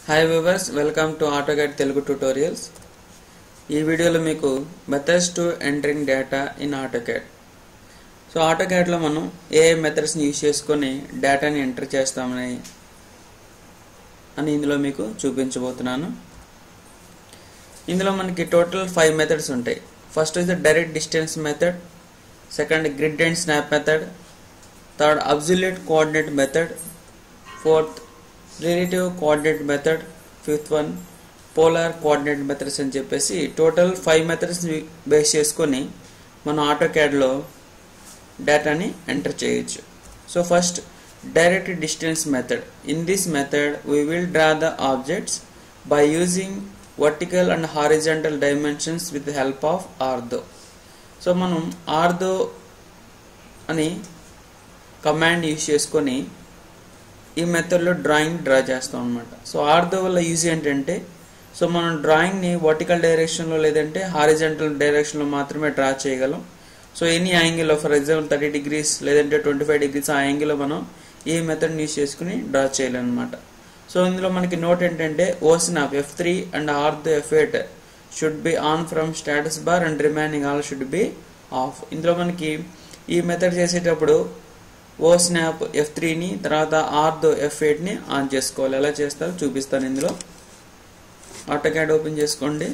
hi viewers welcome to AutoCAD Telugu tutorials ఈ వీడియోలో మీకు methods to entering data in AutoCAD so ఆటోకాడ్లో మనం ఏ మెథడ్స్ని యూజ్ చేసుకొని డేటాని ఎంటర్ చేస్తామని అని ఇందులో మీకు చూపించబోతున్నాను ఇందులో మనకి టోటల్ ఫైవ్ మెథడ్స్ ఉంటాయి first is the direct distance method second grid and snap method third absolute coordinate method fourth relative coordinate method fifth one polar coordinate methods అని చెప్పేసి టోటల్ ఫైవ్ మెథడ్స్ బేస్ చేసుకొని మన auto క్యాడ్లో డేటాని enter చేయొచ్చు so first direct distance method in this method we will draw the objects by using vertical and horizontal dimensions with help of ortho so మనం ortho అని command use చేసుకొని ఈ మెథడ్లో drawing draw చేస్తాం అనమాట so ఆర్దో వల్ల use ఏంటంటే so మనం డ్రాయింగ్ని వర్టికల్ డైరెక్షన్లో లేదంటే హారిజంటల్ డైరెక్షన్లో మాత్రమే డ్రా చేయగలం సో ఎనీ యాంగిల్లో ఫర్ ఎగ్జాంపుల్ థర్టీ డిగ్రీస్ లేదంటే ట్వంటీ ఫైవ్ డిగ్రీస్ ఆ యాంగిల్లో మనం ఈ మెథడ్ని యూజ్ చేసుకుని డ్రా చేయాలన్నమాట సో ఇందులో మనకి నోట్ ఏంటంటే osnap of F three and ortho F eight should be on from status bar and remaining all should be off ఇందులో మనకి ఈ మెథడ్ చేసేటప్పుడు ఓ స్నాప్ ఎఫ్ త్రీని తర్వాత ఆర్దో ఎఫ్ ఎయిట్ని ఆన్ చేసుకోవాలి ఎలా చేస్తారో చూపిస్తాను ఇందులో ఆటో క్యాడ్ ఓపెన్ చేసుకోండి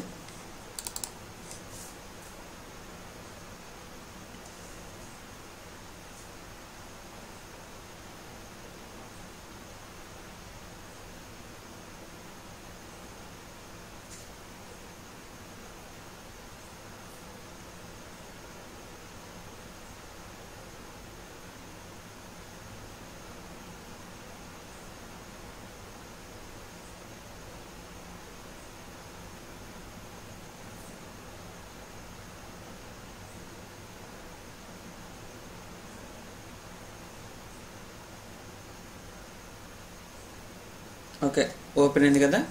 ఓకే ఓపెన్ అయింది కదా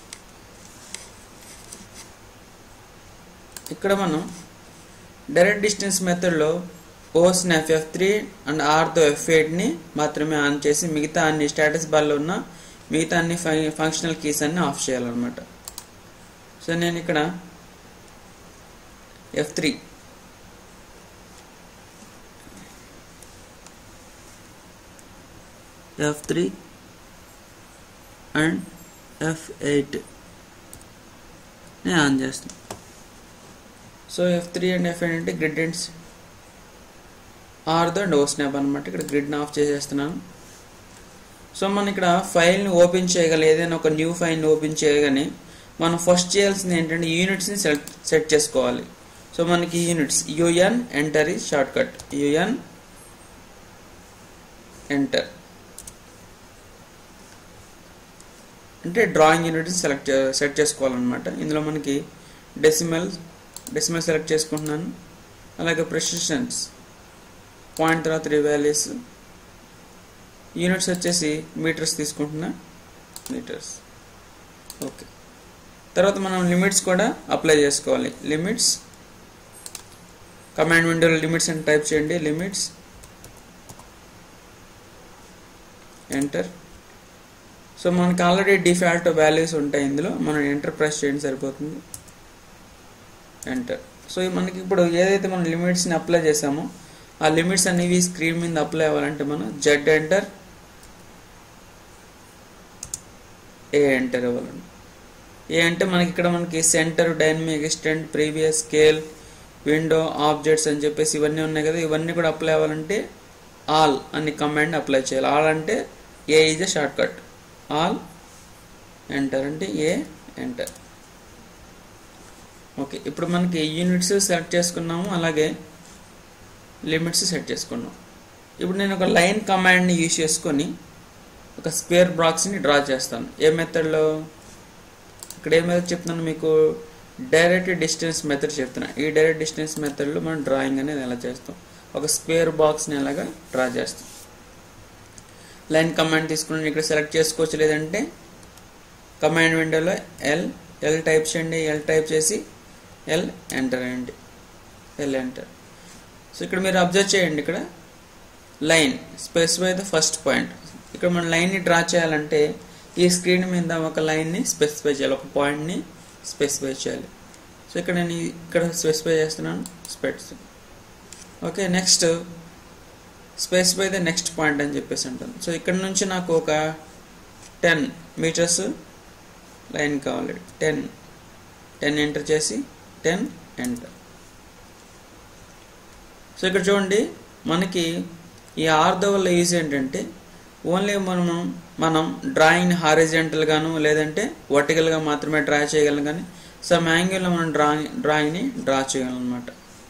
ఇక్కడ మనం డైరెక్ట్ డిస్టెన్స్ మెథడ్లో osnap F three and ortho F ఎయిట్ని మాత్రమే ఆన్ చేసి మిగతా అన్ని స్టేటస్ బార్లో ఉన్న మిగతా అన్ని ఫంక్షనల్ కీస్ అన్ని ఆఫ్ చేయాలన్నమాట సో నేను ఇక్కడ F three F three and F eight నేను ఆన్ చేస్తాను so F three and F eight అంటే grid and or the osnap అనమాట ఇక్కడ గ్రిడ్ని ఆఫ్ చేసేస్తున్నాను సో మనం ఇక్కడ ఫైల్ని ఓపెన్ చేయగల ఏదైనా ఒక న్యూ ఫైల్ని ఓపెన్ చేయగానే మనం ఫస్ట్ చేయాల్సింది ఏంటంటే యూనిట్స్ని సెట్ సెట్ చేసుకోవాలి సో మనకి యూనిట్స్ యుఎన్ ఎంటర్ ఈ షార్ట్ కట్ యుఎన్ ఎంటర్ అంటే డ్రాయింగ్ యూనిట్ని సెలెక్ట్ సెట్ చేసుకోవాలన్నమాట ఇందులో మనకి డెసిమల్ డెసిమల్ సెలెక్ట్ చేసుకుంటున్నాను అలాగే ప్రెసిషన్స్ పాయింట్ తర్వాత త్రీ వాల్యూస్ యూనిట్స్ వచ్చేసి మీటర్స్ తీసుకుంటున్నా మీటర్స్ ఓకే తర్వాత మనం లిమిట్స్ కూడా అప్లై చేసుకోవాలి లిమిట్స్ కమాండ్ విండోలో లిమిట్స్ అని టైప్ చేయండి లిమిట్స్ ఎంటర్ సో మనకి ఆల్రెడీ డిఫాల్ట్ వాల్యూస్ ఉంటాయి ఇందులో మనం ఎంటర్ ప్రెస్ చేయండి సరిపోతుంది ఎంటర్ సో మనకి ఇప్పుడు ఏదైతే మనం లిమిట్స్ని అప్లై చేసామో ఆ లిమిట్స్ అనేవి స్క్రీన్ మీద అప్లై అవ్వాలంటే మనం జెడ్ ఎంటర్ ఏ ఎంటర్ ఇవ్వాలండి ఏ అంటే మనకి ఇక్కడ మనకి centre dynamic extent previous scale window objects అని చెప్పేసి ఇవన్నీ ఉన్నాయి కదా ఇవన్నీ కూడా అప్లై అవ్వాలంటే ఆల్ అని కమాండ్ అప్లై చేయాలి ఆల్ అంటే A is a shortcut all enter అంటే ఏ ఎంటర్ ఓకే ఇప్పుడు మనకి యూనిట్స్ సెలెక్ట్ చేసుకున్నాము అలాగే లిమిట్స్ సెట్ చేసుకున్నాం ఇప్పుడు నేను ఒక లైన్ కమాండ్ని యూజ్ చేసుకొని ఒక స్క్వేర్ బాక్స్ని డ్రా చేస్తాను ఏ మెథడ్లో ఇక్కడ ఏ మెథడ్ చెప్తున్నాను మీకు డైరెక్ట్ డిస్టెన్స్ మెథడ్ చెప్తున్నా ఈ డైరెక్ట్ డిస్టెన్స్ మెథడ్లో మనం డ్రాయింగ్ అనేది ఎలా చేస్తాం ఒక స్క్వేర్ బాక్స్ని ఎలాగా డ్రా చేస్తాం లైన్ కమాండ్ తీసుకుని ఇక్కడ సెలెక్ట్ చేసుకోవచ్చు లేదంటే కమాండ్ విండోలో ఎల్ ఎల్ టైప్ చేయండి ఎల్ టైప్ చేసి ఎల్ ఎంటర్ అయ్యండి ఎల్ ఎంటర్ సో ఇక్కడ మీరు అబ్జర్వ్ చేయండి ఇక్కడ line specify the first point ఇక్కడ మనం లైన్ని డ్రా చేయాలంటే ఈ స్క్రీన్ మీద ఒక లైన్ని స్పెసిఫై చేయాలి ఒక పాయింట్ని స్పెసిఫై చేయాలి సో ఇక్కడ నేను ఇక్కడ స్పెసిఫై చేస్తున్నాను స్పెట్స్ okay next specify the next point అని చెప్పేసి అంటాను సో ఇక్కడ నుంచి నాకు ఒక టెన్ మీటర్స్ లైన్ కావాలి టెన్ టెన్ ఎంటర్ చేసి టెన్ ఎంటర్ సో ఇక్కడ చూడండి మనకి ఈ ఆర్దో వల్ల యూజ్ ఏంటంటే ఓన్లీ మనం మనం డ్రాయింగ్ హారిజెంటల్ గాను లేదంటే వర్టికల్గా మాత్రమే డ్రా చేయగలం కానీ సమ్ యాంగిల్లో మనం డ్రాయింగ్ డ్రాయింగ్ని డ్రా చేయగలం అనమాట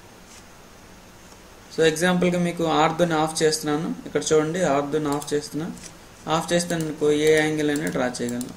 సో ఎగ్జాంపుల్గా మీకు ఆర్దోని ఆఫ్ చేస్తున్నాను ఇక్కడ చూడండి ఆర్దోని ఆఫ్ చేస్తున్నా ఆఫ్ చేస్తే అనుకో ఏ యాంగిల్ అయినా డ్రా చేయగలను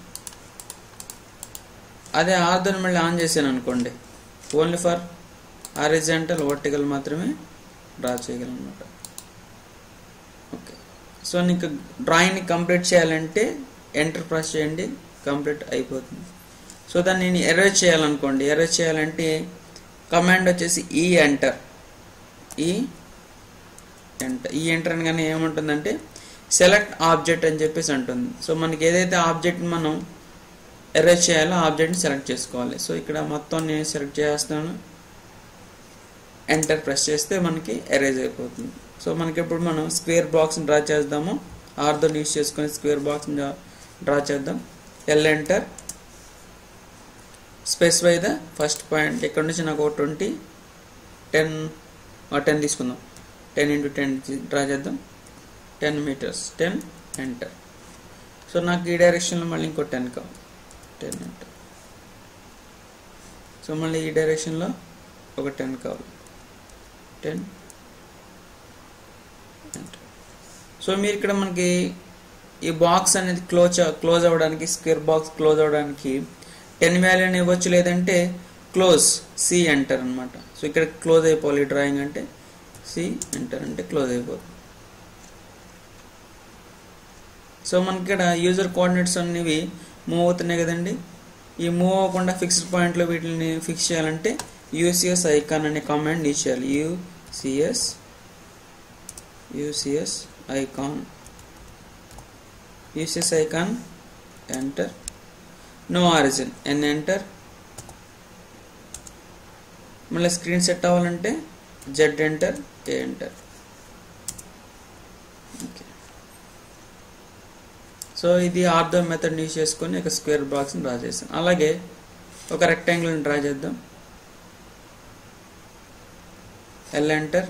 అదే ఆర్దోని మళ్ళీ ఆన్ చేశాను అనుకోండి ఓన్లీ ఫర్ హారిజెంటల్ వర్టికల్ మాత్రమే డ్రా చేయగలను అనమాట ఓకే సో నీకు డ్రాయింగ్ని కంప్లీట్ చేయాలంటే ఎంటర్ ప్రెస్ చేయండి కంప్లీట్ అయిపోతుంది సో దాన్ని నేను ఎరేజ్ చేయాలనుకోండి ఎరేజ్ చేయాలంటే కమాండ్ వచ్చేసి ఈ ఎంటర్ ఈ ఎంటర్ ఈ ఎంటర్ అనగానే ఏముంటుందంటే సెలెక్ట్ ఆబ్జెక్ట్ అని చెప్పేసి అంటుంది సో మనకి ఏదైతే ఆబ్జెక్ట్ మనం ఎరేజ్ చేయాలో ఆబ్జెక్ట్ని సెలెక్ట్ చేసుకోవాలి సో ఇక్కడ మొత్తం నేను సెలెక్ట్ చేస్తున్నాను ఎంటర్ ప్రెస్ చేస్తే మనకి ఎరేజ్ అయిపోతుంది సో మనకి ఇప్పుడు మనం స్క్వేర్ బాక్స్ని డ్రా చేద్దాము ఆర్దో యూస్ చేసుకొని స్క్వేర్ బాక్స్ని డ్రా చేద్దాం L enter specify the first point ఇక్కడ నుంచి నాకు ఒక ట్వంటీ టెన్ టెన్ తీసుకుందాం టెన్ ఇంటూ టెన్ డ్రా చేద్దాం ten metres ten enter so నాకు ఈ డైరెక్షన్లో మళ్ళీ ఇంకో టెన్ కావాలి టెన్ ఎంటర్ సో మళ్ళీ ఈ డైరెక్షన్లో ఒక టెన్ కావాలి టెన్ సో మీరు ఇక్కడ మనకి ఈ బాక్స్ అనేది క్లోజ్ క్లోజ్ అవ్వడానికి స్క్వేర్ బాక్స్ క్లోజ్ అవ్వడానికి టెన్ వాల్యూని ఇవ్వచ్చు లేదంటే క్లోజ్ సి ఎంటర్ అనమాట సో ఇక్కడ క్లోజ్ అయిపోవాలి డ్రాయింగ్ అంటే సి ఎంటర్ అంటే క్లోజ్ అయిపోతుంది సో మనకి ఇక్కడ యూజర్ కోఆర్డినేట్స్ అనేవి మూవ్ అవుతున్నాయి కదండి ఈ మూవ్ అవ్వకుండా ఫిక్స్డ్ పాయింట్లో వీటిని ఫిక్స్ చేయాలంటే యూసిఎస్ ఐకాన్ అనే కామెంట్ యూజ్ చేయాలి UCS UCS icon UCS icon enter no origin N enter మళ్ళీ స్క్రీన్ సెట్ అవ్వాలంటే Z enter A enter okay so ఇది ఆర్థో మెథడ్ యూజ్ చేసుకొని ఒక స్క్వేర్ బాక్స్ని డ్రా చేస్తాను అలాగే ఒక రెక్టాంగిల్ని డ్రా చేద్దాం ఎల్ ఎంటర్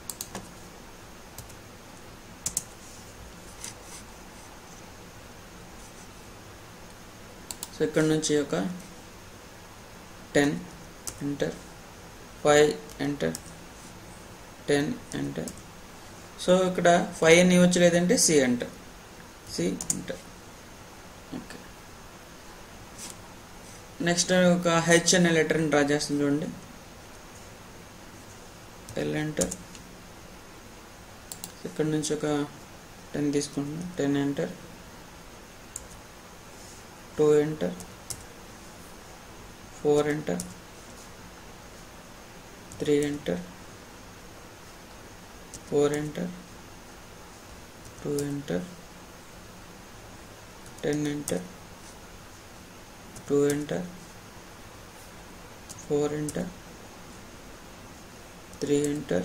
సో ఇక్కడ నుంచి ఒక ten enter five enter ten enter so ఇక్కడ ఫైవ్ అని ఇవ్వచ్చు లేదంటే C enter C enter okay next ఒక హెచ్ అనే లెటర్ని డ్రా చేస్తుంది చూడండి ఎల్ ఎంటర్ ఇక్కడ నుంచి ఒక టెన్ తీసుకుంటున్నాం ten enter two enter four enter three enter four enter two enter ten enter two enter four enter three enter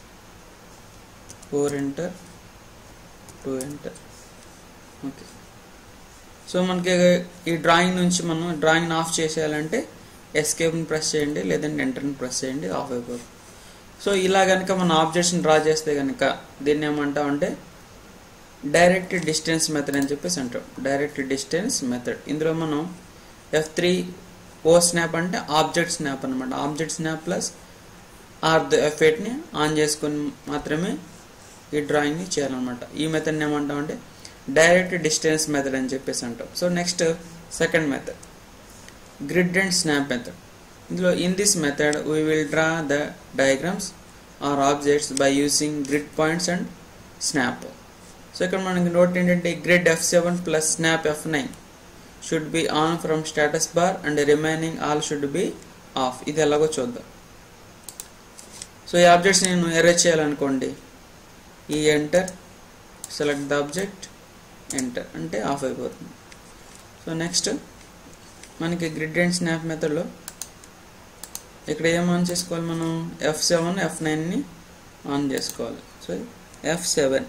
four enter two enter okay so మనకి ఈ డ్రాయింగ్ నుంచి మనం డ్రాయింగ్ ఆఫ్ చేసేయాలంటే ఎస్కేప్ని ప్రెస్ చేయండి లేదంటే ఎంటర్ని ప్రెస్ చేయండి ఆఫ్ అయిపోతుంది సో ఇలా కనుక మనం ఆబ్జెక్ట్స్ని డ్రా చేస్తే కనుక దీన్ని ఏమంటామంటే డైరెక్ట్ డిస్టెన్స్ మెథడ్ అని చెప్పేసి అంటాం డైరెక్ట్ డిస్టెన్స్ మెథడ్ ఇందులో మనం ఎఫ్ త్రీ ఓ స్నాప్ అంటే ఆబ్జెక్ట్ స్నాప్ అనమాట object snap plus or the F ఎయిట్ని ఆన్ చేసుకొని మాత్రమే ఈ డ్రాయింగ్ని చేయాలన్నమాట ఈ మెథడ్ని ఏమంటాం అంటే డైరెక్ట్ డిస్టెన్స్ మెథడ్ అని చెప్పేసి అంటాం so next second method grid and snap method ఇందులో in this method we will draw the diagrams or objects by using grid points and snap so ఇక్కడ మనకి నోట్ ఏంటంటే grid F seven plus snap F nine should be on from status bar and remaining all should be off ఇది ఎలాగో చూద్దాం so ఈ objects నేను erase చేయాలనుకోండి ఈ enter select the object enter అంటే ఆఫ్ అయిపోతుంది సో నెక్స్ట్ మనకి గ్రిడ్ అండ్ స్నాప్ మెథడ్లో ఇక్కడ ఏం ఆన్ చేసుకోవాలి మనం ఎఫ్ సెవెన్ ఎఫ్ నైన్ని ఆన్ చేసుకోవాలి so F seven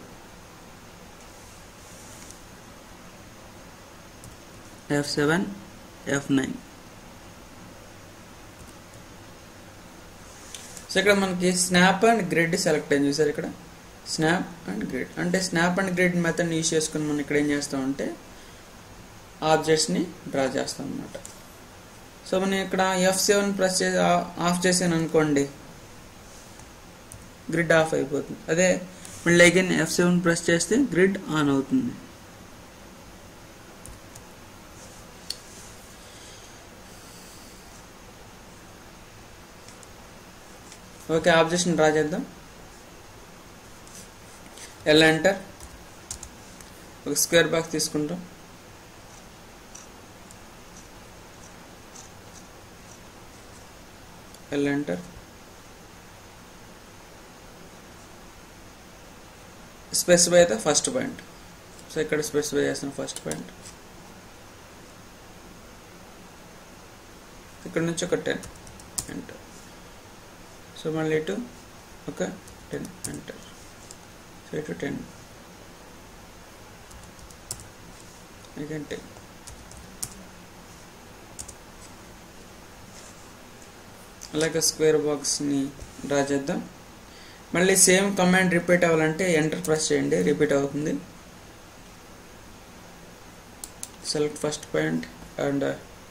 F seven F nine so ఇక్కడ మనకి స్నాప్ అండ్ గ్రిడ్ సెలెక్ట్ అయింది చూసారు ఇక్కడ స్నాప్ అండ్ గ్రిడ్ అంటే స్నాప్ అండ్ గ్రిడ్ మెథడ్ని యూజ్ చేసుకుని మనం ఇక్కడ ఏం చేస్తామంటే ఆబ్జెక్ట్స్ని డ్రా చేస్తాం అనమాట సో మనం ఇక్కడ ఎఫ్ సెవెన్ ప్రెస్ చేసి ఆఫ్ చేసాను అనుకోండి గ్రిడ్ ఆఫ్ అయిపోతుంది అదే మళ్ళీ అగైన్ ఎఫ్ సెవెన్ ప్రెస్ చేస్తే గ్రిడ్ ఆన్ అవుతుంది ఓకే ఆబ్జెక్ట్ని డ్రా చేద్దాం ఎల్ ఎంటర్ ఒక స్క్వేర్ బాక్స్ తీసుకుంటాం ఎల్ ఎంటర్ స్పెసిఫై అయితే ఫస్ట్ పాయింట్ సో ఇక్కడ స్పెసిఫై చేసిన ఫస్ట్ పాయింట్ ఇక్కడ నుంచి ఒక టెన్ ఎంటర్ సో మళ్ళీ ఇటు ఒక టెన్ ఎంటర్ సో ఇటు టెన్ అగైన్ టెన్ అలాగే స్క్వేర్ బాక్స్ని డ్రా చేద్దాం మళ్ళీ సేమ్ కమాండ్ రిపీట్ అవ్వాలంటే ఎంటర్ ప్రెస్ చేయండి రిపీట్ అవుతుంది select first point and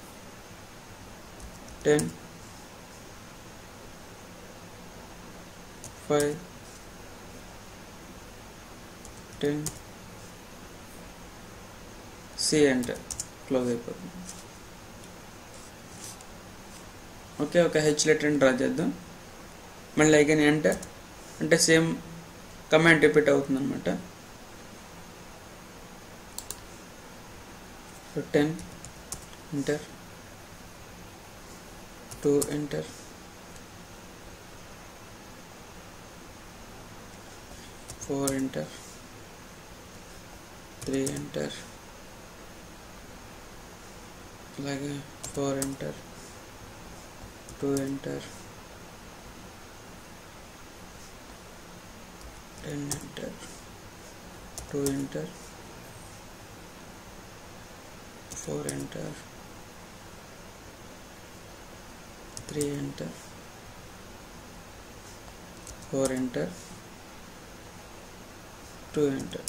ten five ten C enter close అయిపోతుంది ఓకే ఒక హెచ్ లెటర్ డ్రా చేద్దాం మళ్ళీ అగైన్ ఎంటర్ అంటే సేమ్ కమాండ్ రిపీట్ అవుతుంది అనమాట ten enter two enter four enter three enter అలాగే four enter two enter ten enter two enter four enter three enter four enter two enter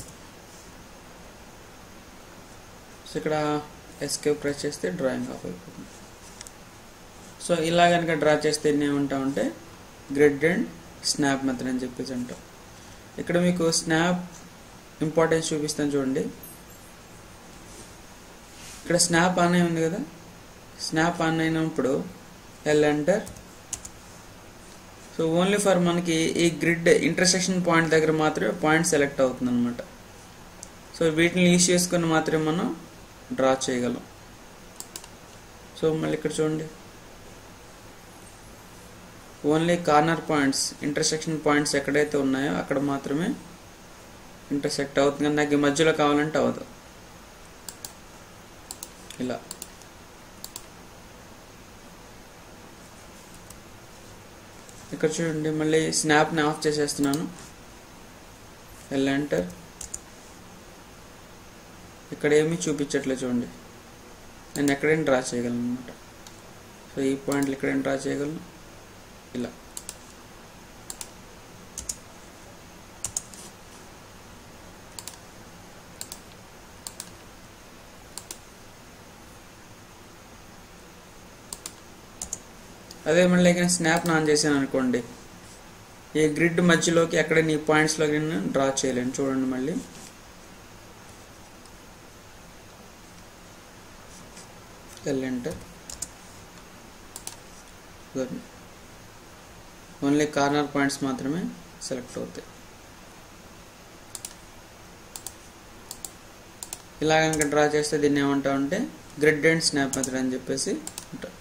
so ఇక్కడ escape press చేస్తే drawing off అయిపోతుంది so ఇలా కనుక draw చేస్తే ఎన్ని ఏమంటామంటే grid and snap method అని చెప్పేసి అంటాం ఇక్కడ మీకు స్నాప్ ఇంపార్టెన్స్ చూపిస్తాను చూడండి ఇక్కడ స్నాప్ ఆన్ అయి ఉంది కదా స్నాప్ ఆన్ అయినప్పుడు L enter so only for మనకి ఈ గ్రిడ్ ఇంటర్సెక్షన్ పాయింట్ దగ్గర మాత్రమే పాయింట్ సెలెక్ట్ అవుతుంది అనమాట సో వీటిని యూజ్ చేసుకుని మాత్రమే మనం డ్రా చేయగలం సో మళ్ళీ ఇక్కడ చూడండి only corner points intersection points ఎక్కడైతే ఉన్నాయో అక్కడ మాత్రమే ఇంటర్సెక్ట్ అవుతుంది కానీ నాకు ఈ మధ్యలో కావాలంటే అవ్వదు ఇలా ఇక్కడ చూడండి మళ్ళీ స్నాప్ని ఆఫ్ చేసేస్తున్నాను ఎల్ ఎంటర్ ఇక్కడ ఏమీ చూపించట్లేదు చూడండి నేను ఎక్కడైనా డ్రా చేయగలను అనమాట సో ఈ పాయింట్లు ఎక్కడైనా డ్రా చేయగలను ఇలా అదే మళ్ళీ కానీ స్నాప్ ఆన్ చేశాను అనుకోండి ఈ గ్రిడ్ మధ్యలోకి ఎక్కడ నీ పాయింట్స్లోకి నేను డ్రా చేయలేను చూడండి మళ్ళీ L enter only corner points మాత్రమే సెలెక్ట్ అవుతాయి ఇలా కనుక డ్రా చేస్తే దీన్ని ఏమంటామంటే గ్రిడ్ అండ్ స్నాప్ మెథడ్ అని చెప్పేసి ఉంటాం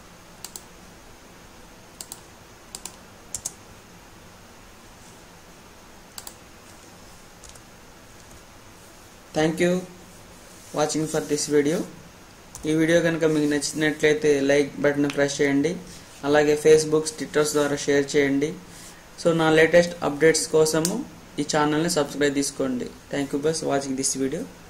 thank you watching for this video ఈ వీడియో కనుక మీకు నచ్చినట్లయితే లైక్ బటన్ ప్రెస్ చేయండి అలాగే ఫేస్బుక్ ట్విట్టర్స్ ద్వారా షేర్ చేయండి సో నా లేటెస్ట్ అప్డేట్స్ కోసము ఈ ఛానల్ని సబ్స్క్రైబ్ తీసుకోండి thank you bus watching this video